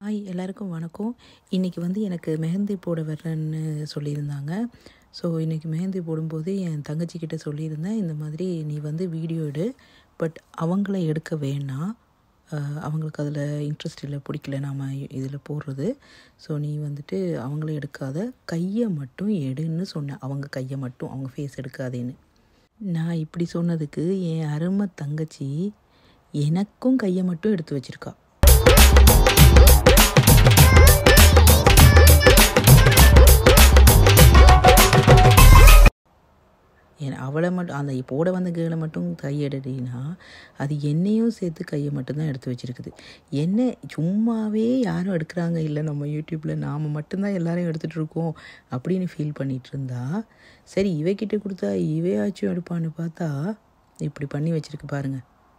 hi எல்லாருக்கும் வணக்கம் இன்றைக்கி வந்து எனக்கு மெஹந்தி போட வர்றேன்னு சொல்லியிருந்தாங்க ஸோ இன்றைக்கி மெஹந்தி போடும்போது என் தங்கச்சிக்கிட்ட சொல்லியிருந்தேன் இந்த மாதிரி நீ வந்து வீடியோ எடு பட் அவங்கள எடுக்க வேணாம் அஹ் அவங்களுக்கு அதில் இன்ட்ரெஸ்ட் இல்லை பிடிக்கல நாம் இதில் போடுறது ஸோ நீ வந்துட்டு அவங்கள எடுக்காத கையை மட்டும் எடுன்னு சொன்னேன் அவங்க கையை மட்டும் அவங்க ஃபேஸ் எடுக்காதேன்னு நான் இப்படி சொன்னதுக்கு என் அருமை தங்கச்சி எனக்கும் கையை மட்டும் எடுத்து வச்சிருக்கா என் அவளை மட்டும் அந்த போட வந்த கேளை மட்டும் கையெடுனா அது என்னையும் சேர்த்து கையை மட்டும்தான் எடுத்து வச்சிருக்குது என்ன சும்மாவே யாரும் எடுக்கிறாங்க இல்லை நம்ம யூடியூப்பில் நாம் மட்டும்தான் எல்லாரையும் எடுத்துகிட்டு இருக்கோம் அப்படின்னு ஃபீல் பண்ணிகிட்டு இருந்தா சரி இவகிட்ட கொடுத்தா இவையாச்சும் எடுப்பான்னு பார்த்தா இப்படி பண்ணி வச்சிருக்கு பாருங்க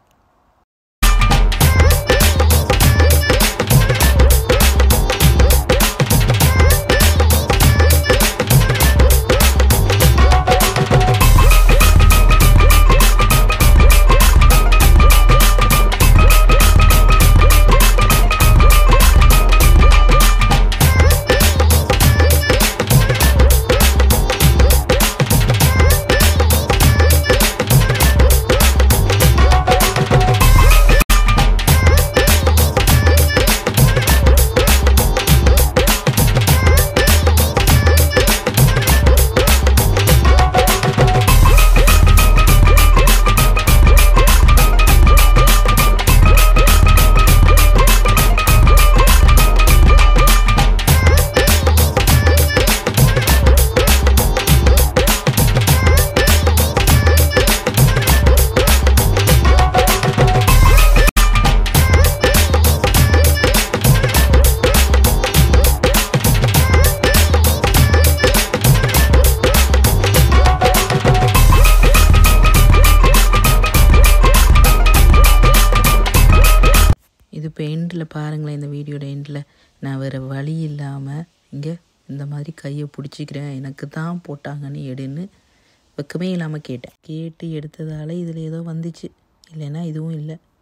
இது இப்போ எண்டில் பாருங்களேன் இந்த வீடியோட எண்டில் நான் வேறு வழி இல்லாமல் இங்கே இந்த மாதிரி கையை பிடிச்சிக்கிறேன் எனக்கு தான் போட்டாங்கன்னு எடுன்னு வெக்கமே இல்லாமல் கேட்டேன் கேட்டு எடுத்ததால் இதில் ஏதோ வந்துச்சு இல்லைன்னா இதுவும் இல்லை